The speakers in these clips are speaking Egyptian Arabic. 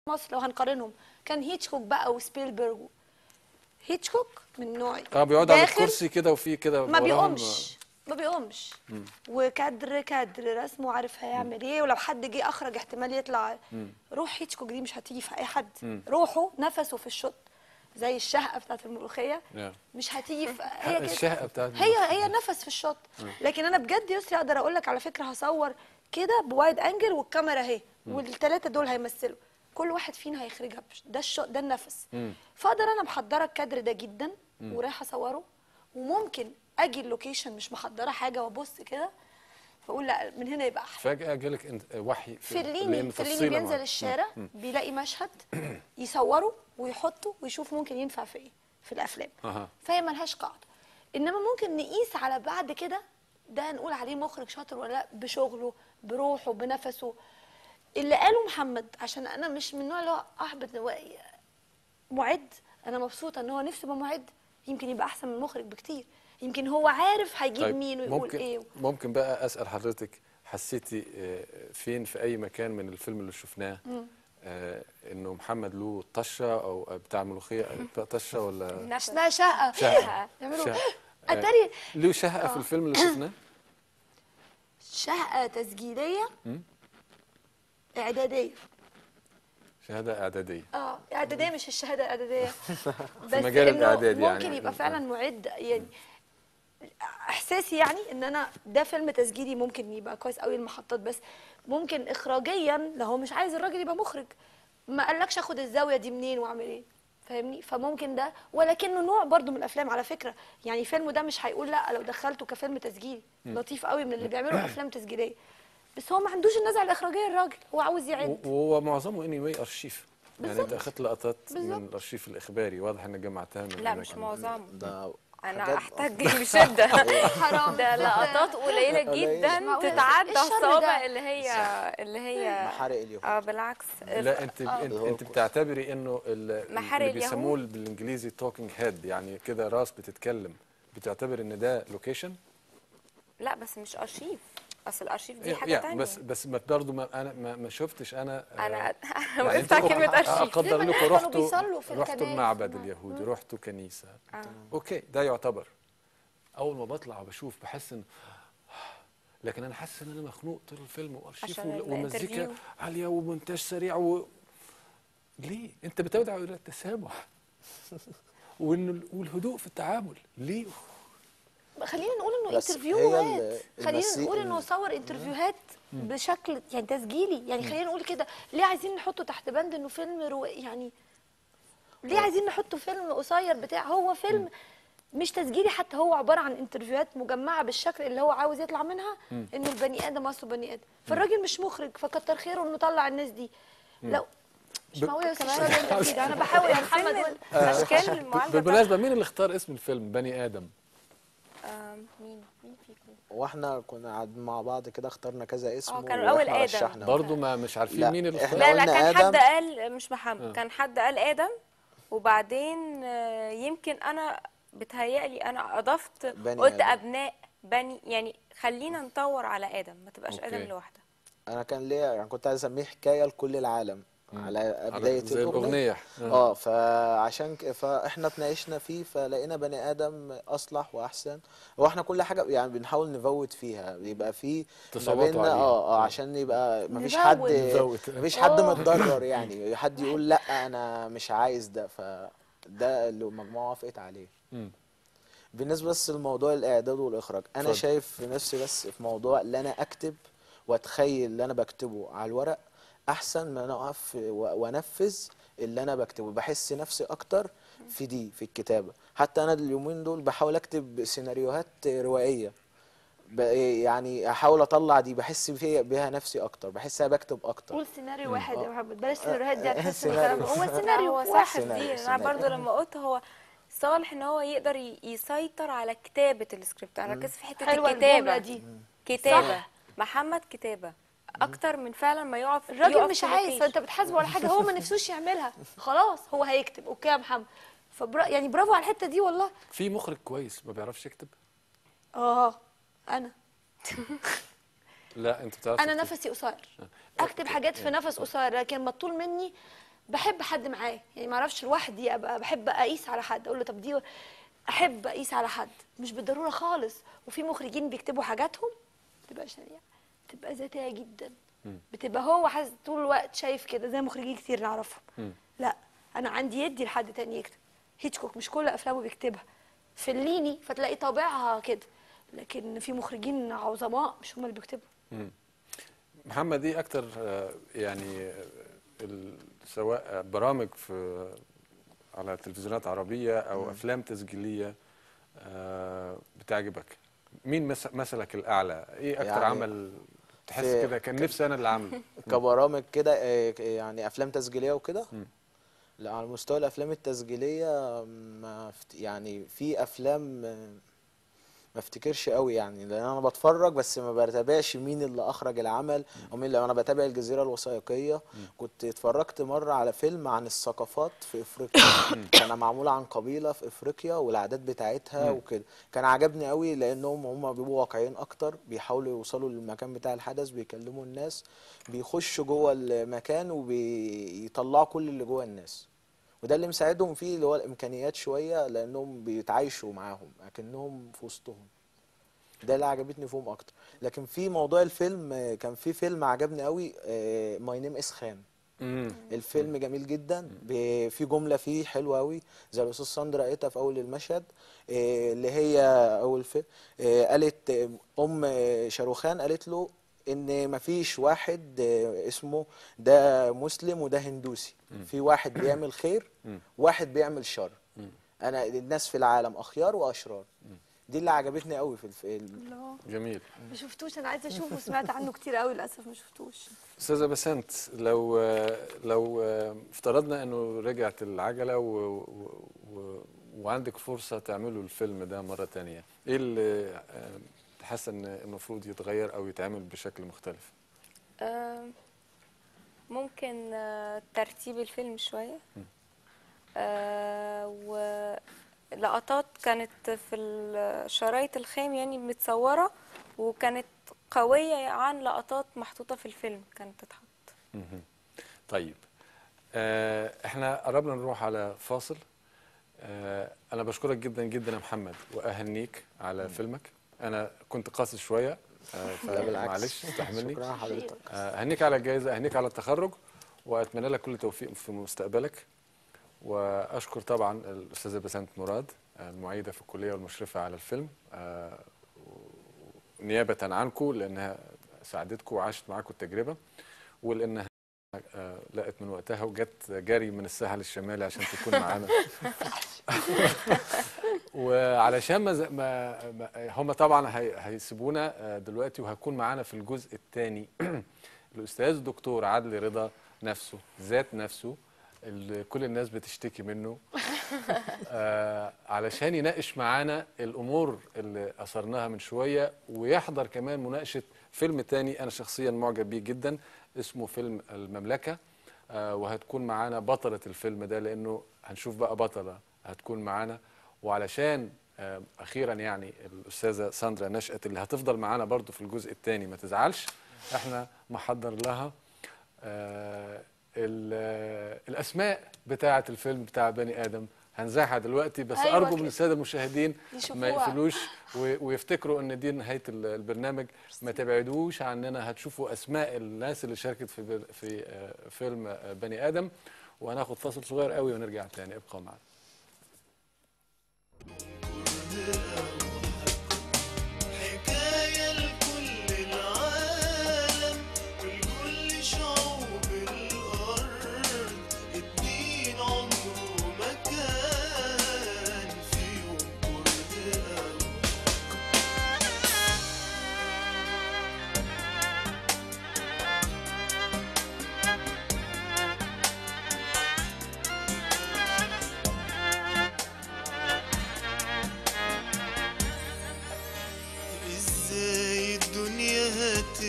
مصر لو هنقارنهم كان هيتشكوك بقى وسبيلبرج هيتشكوك من نوع اه بيقعد على داخل الكرسي كده وفي كده ما وراهم- بيقومش ما بيقومش وكادر كادر رسمه عارف هيعمل ايه ولو حد جه اخرج احتمال يطلع روح هيتشكوك دي مش هتيجي في اي حد روحه نفسه في الشط زي الشهقه بتاعت الملوخيه نعم. مش هتيجي في هي كده الشهقه بتاعت هي هي نفس في الشط لكن انا بجد يسري اقدر اقول لك على فكره هصور كده بوايد انجل والكاميرا اهي والثلاثه دول هيمثلوا كل واحد فينا هيخرجها بش- ده الشط ده النفس فاقدر انا محضره الكادر ده جدا ورايحه اصوره وممكن اجي اللوكيشن مش محضره حاجه وابص كده فاقول لا من هنا يبقى احلى فجاه جالك انت وحي فليني لأن فليني تفصيلة بينزل معينة. الشارع بيلاقي مشهد يصوره ويحطه ويشوف ممكن ينفع في ايه في الافلام أها. فهي ملهاش قاعده انما ممكن نقيس على بعد كده ده نقول عليه مخرج شاطر ولا لا بشغله بروحه بنفسه اللي قاله محمد عشان انا مش من النوع اللي هو احبط هو معد انا مبسوطه ان هو نفسه يبقى معد يمكن يبقى احسن من المخرج بكتير يمكن هو عارف هيجيب طيب مين ويقول ممكن ايه ممكن بقى اسال حضرتك حسيتي آه، فين في اي مكان من الفيلم اللي شفناه آه، انه محمد له طشه او بتاع ملوخيه بتاع طشه ولا نفس اسمها شقه شهقة. يعملوا شهقة. اتاري له شهقه في الفيلم اللي شفناه شهقه تسجيليه اعداديه شهاده اعداديه اه اعداديه مش الشهاده الاعداديه بس مجال إنه الإعداد يعني. ممكن يبقى فعلا معد يعني احساسي يعني ان انا ده فيلم تسجيلي ممكن يبقى كويس قوي المحطات بس ممكن اخراجيا لو هو مش عايز الراجل يبقى مخرج ما قالكش اخد الزاويه دي منين واعمل ايه فاهمني فممكن ده ولكنه نوع برضو من الافلام على فكره يعني فيلم ده مش هيقول لا لو دخلته كفيلم تسجيلي لطيف قوي من اللي بيعملوا افلام تسجيليه بس هو ما عندوش النزعه الاخراجيه الراجل هو عاوز يعد وهو معظمه اني واي ارشيف يعني بالظبط. انت اخذت لقطات من بالظبط. الارشيف الاخباري واضح انك جمعتها من لا مش أماكن. معظمه ده انا حاجات- احتاج بشده حرام ده لقطات قليله قليلة. جدا معقولة؟ تتعدى إيه الشر الصوابع ده؟ اللي هي اللي هي محارق اليهود اه بالعكس لا انت انت, هو انت بتعتبري انه ال- محارق اللي بيسموه اليهود. بالانجليزي توكينج هيد يعني كده راس بتتكلم بتعتبر ان ده لوكيشن لا بس مش ارشيف اصل الارشيف دي حاجه يعني تانية بس بس ما برضه ما انا ما, ما شفتش انا آه، انا يعني انا وقفت على انتوا كلمه ارشيف اقدر زي ما لكم كانوا رحتوا بيصلوا في رحتوا الكنائس. المعبد نعم. اليهودي رحتوا كنيسه اوكي ده يعتبر اول ما بطلع بشوف بحس ان لكن انا حاسس ان انا مخنوق طول الفيلم وارشيف عشان وال- ومزيكا الانترفيو. عاليه ومونتاج سريع و... ليه انت بتدعو الى التسامح وانه ال- والهدوء في التعامل ليه خلينا نقول انه بس هي انترفيوهات ال- خلينا المسي- نقول انه صور انترفيوهات بشكل يعني تسجيلي يعني خلينا نقول كده ليه عايزين نحطه تحت بند انه فيلم رو... يعني ليه عايزين نحطه فيلم قصير بتاع هو فيلم مش تسجيلي حتى هو عباره عن انترفيوهات مجمعه بالشكل اللي هو عاوز يطلع منها انه البني ادم اصله بني ادم فالراجل مش مخرج فكتر خيره انه طلع الناس دي لو مش ب- معقول يا استاذ شادي انت كده انا بحاول يا محمد فيلم وانت- اشكال المعالجه بالمناسبه مين اللي اختار اسم الفيلم بني ادم آم، مين مين فيكم واحنا كنا قاعدين مع بعض كده اخترنا كذا اسم اه، كانوا الأول وإحنا آدم. رشحنا. برضه ما مش عارفين لا، مين اللي إحنا اختار لا لا قلنا كان حد آدم. قال مش محمد كان حد قال ادم وبعدين آه، يمكن انا بتهيألي انا اضفت بني قلت آدم. ابناء بني يعني خلينا ندور على ادم ما تبقاش أوكي. ادم لوحده انا كان ليا يعني كنت عايز اسميه حكايه لكل العالم على بدايه زي الاغنيه اه فعشان ك... فاحنا اتناقشنا فيه فلقينا بني ادم اصلح واحسن هو احنا كل حاجه يعني بنحاول نفوت فيها يبقى في ما تصوتوا بيننا عليه. اه اه عشان يبقى مفيش نزود. حد نزود. مفيش حد آه. متضرر يعني حد يقول لا انا مش عايز ده فده اللي المجموعه وافقت عليه مم. بالنسبه بس لموضوع الاعداد والاخراج انا اتفضل. شايف في نفسي بس في موضوع اللي انا اكتب واتخيل اللي انا بكتبه على الورق احسن ما انا اقف و- وانفذ اللي انا بكتبه بحس نفسي اكتر في دي في الكتابه حتى انا اليومين دول بحاول اكتب سيناريوهات روائيه ب- يعني احاول اطلع دي بحس فيها بيها نفسي اكتر بحس انا بكتب اكتر قول سيناريو واحد يا محمد بلاش سيناريوهات دي هتحس إنه سيناريو. كلام هو لا سيناريو هو صح واحد سيناريو، دي انا سيناريو. برضو لما قلت هو صالح ان هو يقدر ي- يسيطر على كتابه السكريبت انا ركزت في حته حلوه الكتابه الجمله دي كتابه محمد كتابه اكتر من فعلا ما يقف الراجل يقف مش في عايز لوكيشن. فانت بتحاسبه على حاجه هو ما نفسوش يعملها خلاص هو هيكتب اوكي يا محمد فبرا يعني برافو على الحته دي والله في مخرج كويس ما بيعرفش يكتب اه انا لا انت بتعرف انا تكتب. نفسي قصير اكتب حاجات في نفس قصير لكن مطول مني بحب حد معاه يعني ما اعرفش لوحدي ابقى بحب اقيس على حد اقول له طب دي احب اقيس على حد مش بالضروره خالص وفي مخرجين بيكتبوا حاجاتهم تبقى شنيعه تبقى ذاتيه جدا بتبقى هو حاسس طول الوقت شايف كده زي مخرجين كتير نعرفهم لا انا عندي يدي لحد تاني يكتب هيتشكوك مش كل افلامه بيكتبها فليني فتلاقي طابعها كده لكن في مخرجين عظماء مش هم اللي بيكتبوا محمد ايه اكتر آه، يعني آه، ال- سواء برامج في على تلفزيونات عربيه او افلام تسجيليه آه، بتعجبك مين مس- مثلك الاعلى ايه اكتر يعني عمل تحس في- كده كان نفسي انا اللي عامله كبرامج كده آه، ك- يعني افلام تسجيليه وكده لا على مستوى الافلام التسجيليه ما فت- يعني في افلام آه، ما افتكرش قوي يعني لان انا بتفرج بس ما بتابعش مين اللي اخرج العمل او مين اللي انا بتابع الجزيره الوثائقيه كنت اتفرجت مره على فيلم عن الثقافات في افريقيا كان معمول عن قبيله في افريقيا والعادات بتاعتها وكده كان عجبني قوي لانهم هم بيبقوا واقعيين اكتر بيحاولوا يوصلوا للمكان بتاع الحدث بيكلموا الناس بيخشوا جوه المكان وبيطلعوا كل اللي جوه الناس وده اللي مساعدهم فيه اللي هو الامكانيات شويه لانهم بيتعايشوا معاهم اكنهم في وسطهم ده اللي عجبتني فيهم اكتر لكن في موضوع الفيلم آه، كان في فيلم عجبني قوي ماي نيم اس خان مم. الفيلم جميل جدا ب- في جمله فيه حلوه قوي زي الاستاذ ساندرا قالتها في اول المشهد آه، اللي هي اول فيلم قالت آه، ام آه، شاروخان قالت له ان مفيش واحد آه، اسمه ده مسلم وده هندوسي في واحد بيعمل خير واحد بيعمل شر انا الناس في العالم اخيار واشرار دي اللي عجبتني قوي في الفيلم الله جميل ما شفتوش انا عايزه اشوفه سمعت عنه كتير قوي للاسف ما شفتوش استاذه بسنت لو لو افترضنا انه رجعت العجله و... و... و... وعندك فرصه تعملوا الفيلم ده مره تانية ايه اللي آه، حاسه ان المفروض يتغير او يتعمل بشكل مختلف آم، ممكن آه، ترتيب الفيلم شوية آه، ولقطات كانت في الشرايط الخام يعني متصورة وكانت قوية عن لقطات محطوطة في الفيلم كانت تتحط مهم. طيب آه، احنا قربنا نروح على فاصل آه، انا بشكرك جدا جدا يا محمد واهنيك على فيلمك انا كنت قاسي شويه آه، لا بالعكس فمعلش استحملني شكرا لحضرتك آه، اهنيك على الجائزه اهنيك على التخرج واتمنى لك كل توفيق في مستقبلك واشكر طبعا الاستاذه بسنت مراد آه، المعيده في الكليه والمشرفه على الفيلم آه، نيابه عنكم لانها ساعدتكم وعاشت معاكم التجربه ولانها آه، لقت من وقتها وجت جري من الساحل الشمالي عشان تكون معانا وعلشان ما, ز- ما ما- هم طبعا هي- هيسيبونا آه، دلوقتي وهكون معانا في الجزء الثاني الاستاذ الدكتور عدلي رضا نفسه ذات نفسه اللي كل الناس بتشتكي منه آه علشان يناقش معانا الامور اللي اثرناها من شويه ويحضر كمان مناقشه فيلم تاني انا شخصيا معجب بيه جدا اسمه فيلم المملكه آه وهتكون معانا بطله الفيلم ده لانه هنشوف بقى بطله هتكون معانا وعلشان آه اخيرا يعني الاستاذه ساندرا نشأت اللي هتفضل معانا برضو في الجزء الثاني ما تزعلش احنا محضر لها آه ال- آه، الاسماء بتاعه الفيلم بتاع بني ادم هنذاعها دلوقتي بس أيوة ارجو من كده. الساده المشاهدين ما يشوفوها. يقفلوش و- ويفتكروا ان دي نهايه ال- البرنامج ما تبعدوش عننا هتشوفوا اسماء الناس اللي شاركت في بر- في آه، فيلم آه، بني ادم وهناخد فاصل صغير قوي ونرجع تاني ابقوا معنا حكاية لكل العالم ولكل شعوب الأرض الدين عمره ما كان في يوم كره أو ازاي الدنيا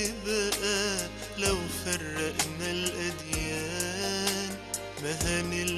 هتبقى لو فرقنا الأديان ما هنلقى